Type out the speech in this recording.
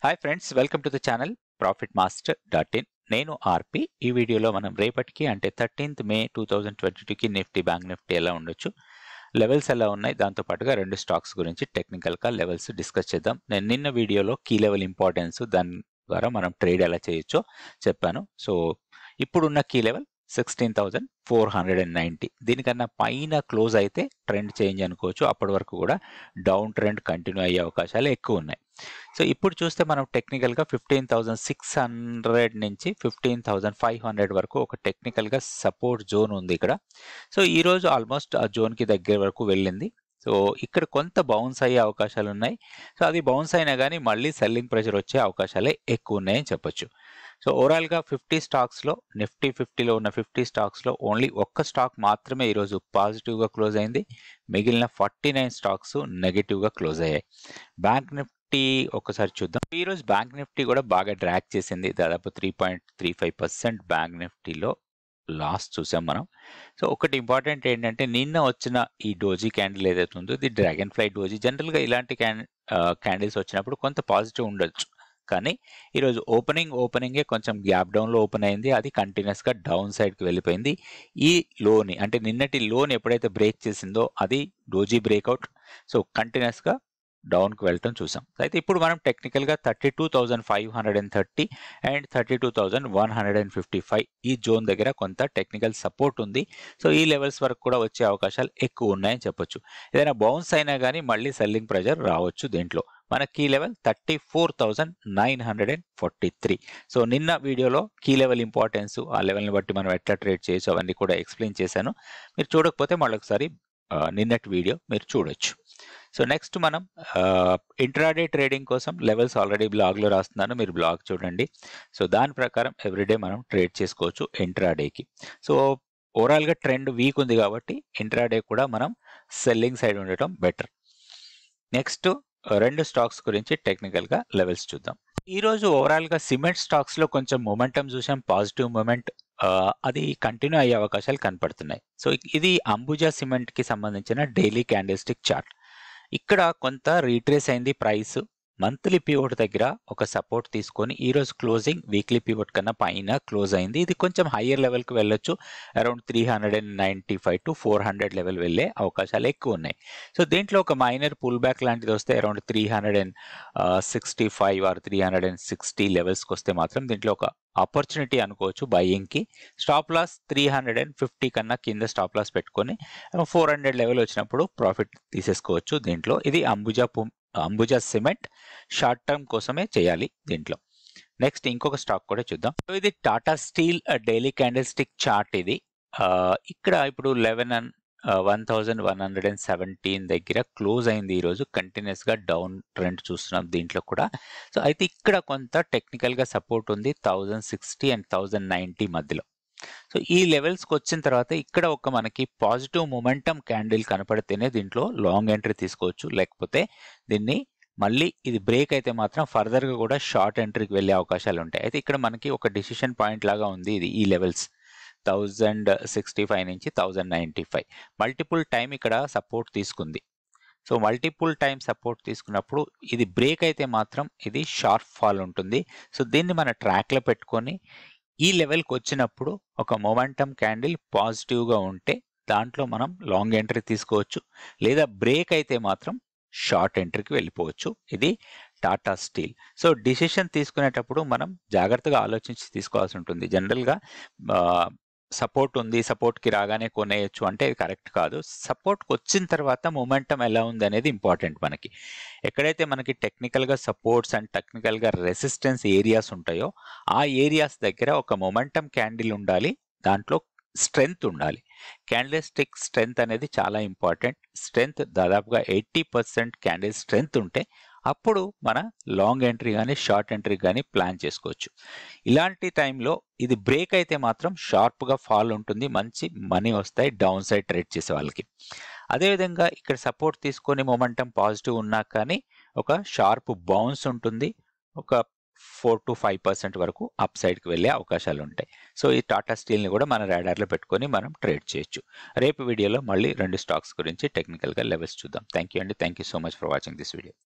hi friends welcome to the channel profit master dot in నేను RP ఈ వీడియోలో మనం రేపటికి అంటే thirteenth May two thousand twenty టూకి నిఫ్టీ బ్యాంక్ నిఫ్టీ ఎలా ఉండొచ్చు లెవెల్స్ ఎలా ఉన్నాయి దాంతో పాటుగా రెండు స్టాక్స్ గురించి టెక్నికల్గా లెవెల్స్ డిస్కస్ చేద్దాం నేను నిన్న వీడియోలో కీ లెవెల్ ఇంపార్టెన్స్ దాని ద్వారా మనం ట్రేడ్ ఎలా చేయొచ్చో చెప్పాను సో ఇప్పుడున్న key level sixteen thousand four hundred and ninety దీనికన్నా పైన క్లోజ్ అయితే ట్రెండ్ చేంజ్ అనుకోవచ్చు అప్పటి వరకు కూడా డౌన్ ట్రెండ్ కంటిన్యూ అయ్యే అవకాశాలు ఎక్కువ ఉన్నాయి సో ఇప్పుడు చూస్తే మనం టెక్నికల్గా ఫిఫ్టీన్ థౌజండ్ సిక్స్ హండ్రెడ్ నుంచి ఫిఫ్టీన్ థౌజండ్ ఫైవ్ హండ్రెడ్ వరకు ఒక టెక్నికల్గా సపోర్ట్ జోన్ ఉంది ఇక్కడ సో ఈ రోజు ఆల్మోస్ట్ ఆ జోన్కి దగ్గర వరకు వెళ్ళింది సో ఇక్కడ కొంత బౌన్స్ అయ్యే అవకాశాలు ఉన్నాయి సో అది బౌన్స్ అయినా కానీ మళ్ళీ సెల్లింగ్ ప్రెషర్ వచ్చే అవకాశాలే ఎక్కువ ఉన్నాయని చెప్పొచ్చు సో ఓవరాల్గా ఫిఫ్టీ స్టాక్స్లో నిఫ్టీ ఫిఫ్టీలో ఉన్న ఫిఫ్టీ స్టాక్స్లో ఓన్లీ ఒక్క స్టాక్ మాత్రమే ఈరోజు పాజిటివ్గా క్లోజ్ అయింది మిగిలిన ఫార్టీ నైన్ స్టాక్స్ నెగిటివ్గా క్లోజ్ అయ్యాయి బ్యాంక్ నిఫ్టీ ఒకసారి చూద్దాం ఈరోజు బ్యాంక్ నిఫ్టీ కూడా బాగా డ్రాక్ చేసింది దాదాపు three point three five percent bank నిఫ్టీలో లాస్ట్ చూసాం మనం సో ఒకటి ఇంపార్టెంట్ ఏంటంటే నిన్న వచ్చిన ఈ డోజీ క్యాండిల్ ఏదైతే ఉందో ఇది డ్రాగన్ ఫ్లై డోజీ జనరల్గా ఇలాంటి క్యాన్ క్యాండిల్స్ వచ్చినప్పుడు కొంత పాజిటివ్ ఉండొచ్చు కానీ ఈరోజు ఓపెనింగ్ ఓపెనింగే కొంచెం గ్యాప్ డౌన్లో ఓపెన్ అయింది అది కంటిన్యూస్గా డౌన్ సైడ్కి వెళ్ళిపోయింది ఈ లోని అంటే నిన్నటి లోన్ ఎప్పుడైతే బ్రేక్ చేసిందో అది డోజీ బ్రేక్అవుట్ సో కంటిన్యూస్గా డౌన్కి వెళ్ళటం చూసాం అయితే ఇప్పుడు మనం టెక్నికల్గా thirty two thousand five hundred and thirty and thirty two thousand one hundred and fifty five ఈ జోన్ దగ్గర కొంత టెక్నికల్ సపోర్ట్ ఉంది సో ఈ లెవెల్స్ వరకు కూడా వచ్చే అవకాశాలు ఎక్కువ ఉన్నాయని చెప్పొచ్చు ఏదైనా బౌన్స్ అయినా కానీ మళ్ళీ సెల్లింగ్ ప్రెజర్ రావచ్చు దీంట్లో మన key level thirty four thousand nine hundred and forty three so నిన్న వీడియోలో కీ లెవెల్ ఇంపార్టెన్స్ ఆ లెవెల్ని బట్టి మనం ఎట్లా ట్రేడ్ చేయొచ్చు అవన్నీ కూడా ఎక్స్ప్లెయిన్ చేశాను మీరు చూడకపోతే మళ్ళీ ఒకసారి నిన్నటి వీడియో మీరు చూడొచ్చు సో నెక్స్ట్ మనం ఇంట్రాడే ట్రేడింగ్ కోసం లెవెల్స్ ఆల్రెడీ బ్లాగ్లో రాస్తున్నాను మీరు బ్లాగ్ చూడండి సో దాని ప్రకారం ఎవ్రీడే మనం ట్రేడ్ చేసుకోవచ్చు ఇంట్రాడేకి సో ఓవరాల్గా ట్రెండ్ వీక్ ఉంది కాబట్టి ఇంట్రాడే కూడా మనం సెల్లింగ్ సైడ్ ఉండటం బెటర్ నెక్స్ట్ రెండు స్టాక్స్ గురించి టెక్నికల్గా లెవెల్స్ చూద్దాం ఈరోజు ఓవరాల్గా సిమెంట్ స్టాక్స్లో కొంచెం మొమెంటం చూసాం పాజిటివ్ మూమెంట్ అది కంటిన్యూ అయ్యే అవకాశాలు కనపడుతున్నాయి సో ఇది అంబుజా సిమెంట్కి సంబంధించిన డైలీ క్యాండిల్స్టిక్ చార్ట్ ఇక్కడ కొంత రీట్రేస్ అయింది ప్రైస్ మంత్లీ పివోట్ దగ్గర ఒక సపోర్ట్ తీసుకొని ఈ రోజు క్లోజింగ్ వీక్లీ పివోట్ కన్నా పైన క్లోజ్ అయింది ఇది కొంచెం హయ్యర్ లెవెల్కి వెళ్ళొచ్చు around three hundred and ninety five to four hundred level వెళ్ళే అవకాశాలు ఎక్కువ ఉన్నాయి సో దీంట్లో ఒక మైనర్ పుల్ బ్యాక్ లాంటిది వస్తే around three hundred and sixty five or three hundred and sixty లెవెల్స్కి వస్తే మాత్రం దీంట్లో ఒక ఆపర్చునిటీ అనుకోవచ్చు బయ్యింగ్కి stop loss three hundred and fifty కన్నా కింద స్టాప్ లాస్ పెట్టుకొని ఫోర్ హండ్రెడ్ లెవెల్ వచ్చినప్పుడు ప్రాఫిట్ తీసేసుకోవచ్చు దీంట్లో ఇది Ambuja Ambuja cement short term కోసమే చేయాలి దీంట్లో నెక్స్ట్ ఇంకొక స్టాక్ కూడా చూద్దాం సో ఇది Tata steel daily candle stick chart ఇది ఇక్కడ ఇప్పుడు eleven and one thousand one hundred and seventeen దగ్గర క్లోజ్ అయింది ఈరోజు కంటిన్యూస్గా డౌన్ ట్రెండ్ చూస్తున్నాం దీంట్లో కూడా సో అయితే ఇక్కడ కొంత టెక్నికల్గా సపోర్ట్ ఉంది thousand sixty and thousand ninety మధ్యలో సో ఈ లెవెల్స్కి వచ్చిన తర్వాత ఇక్కడ ఒక మనకి పాజిటివ్ మొమెంటం క్యాండిల్ కనపడితేనే దీంట్లో లాంగ్ ఎంట్రీ తీసుకోవచ్చు లేకపోతే దీన్ని మళ్ళీ ఇది బ్రేక్ అయితే మాత్రం ఫర్దర్గా కూడా షార్ట్ ఎంట్రీకి వెళ్ళే అవకాశాలు ఉంటాయి అయితే ఇక్కడ మనకి ఒక డిసిషన్ పాయింట్ లాగా ఉంది ఇది ఈ లెవెల్స్ థౌజండ్ సిక్స్టీ ఫైవ్ నుంచి thousand ninety five multiple time ఇక్కడ సపోర్ట్ తీసుకుంది సో మల్టిపుల్ టైం సపోర్ట్ తీసుకున్నప్పుడు ఇది బ్రేక్ అయితే మాత్రం ఇది షార్ప్ ఫాల్ ఉంటుంది సో దీన్ని మన ట్రాక్లో పెట్టుకొని ఈ లెవెల్కి వచ్చినప్పుడు ఒక మొమెంటం క్యాండిల్ పాజిటివ్గా ఉంటే దాంట్లో మనం లాంగ్ ఎంట్రీ తీసుకోవచ్చు లేదా బ్రేక్ అయితే మాత్రం షార్ట్ ఎంట్రీకి వెళ్ళిపోవచ్చు ఇది టాటా స్టీల్ సో డిసిషన్ తీసుకునేటప్పుడు మనం జాగ్రత్తగా ఆలోచించి తీసుకోవాల్సి ఉంటుంది జనరల్గా సపోర్ట్ ఉంది సపోర్ట్కి రాగానే కొనేయచ్చు అంటే ఇది కరెక్ట్ కాదు సపోర్ట్కి వచ్చిన తర్వాత మొమెంటం ఎలా ఉంది అనేది ఇంపార్టెంట్ మనకి ఎక్కడైతే మనకి టెక్నికల్గా సపోర్ట్స్ అండ్ టెక్నికల్గా రెసిస్టెన్స్ ఏరియాస్ ఉంటాయో ఆ ఏరియాస్ దగ్గర ఒక మొమెంటం క్యాండిల్ ఉండాలి దాంట్లో స్ట్రెంగ్త్ ఉండాలి క్యాండిల్ స్టిక్ స్ట్రెంగ్త్ అనేది చాలా ఇంపార్టెంట్ స్ట్రెంగ్త్ దాదాపుగా ఎయిటీ పర్సెంట్ క్యాండిల్ స్ట్రెంగ్త్ ఉంటే అప్పుడు మన లాంగ్ ఎంట్రీ కానీ షార్ట్ ఎంట్రీ కానీ ప్లాన్ చేసుకోవచ్చు ఇలాంటి టైంలో ఇది బ్రేక్ అయితే మాత్రం షార్ప్గా ఫాల్ ఉంటుంది మంచి మనీ వస్తాయి డౌన్ సైడ్ ట్రేడ్ చేసే వాళ్ళకి అదేవిధంగా ఇక్కడ సపోర్ట్ తీసుకొని మొమెంటం పాజిటివ్ ఉన్నా కానీ ఒక షార్ప్ బౌన్స్ ఉంటుంది ఒక ఫోర్ టు ఫైవ్ పర్సెంట్ వరకు అప్ సైడ్కి వెళ్ళే అవకాశాలు ఉంటాయి సో ఈ టాటా స్టీల్ని కూడా మన రాడార్లో పెట్టుకొని మనం ట్రేడ్ చేయొచ్చు రేపు వీడియోలో మళ్ళీ రెండు స్టాక్స్ గురించి టెక్నికల్గా లెవెల్స్ చూద్దాం థ్యాంక్ యూ అండి thank you so much for watching this video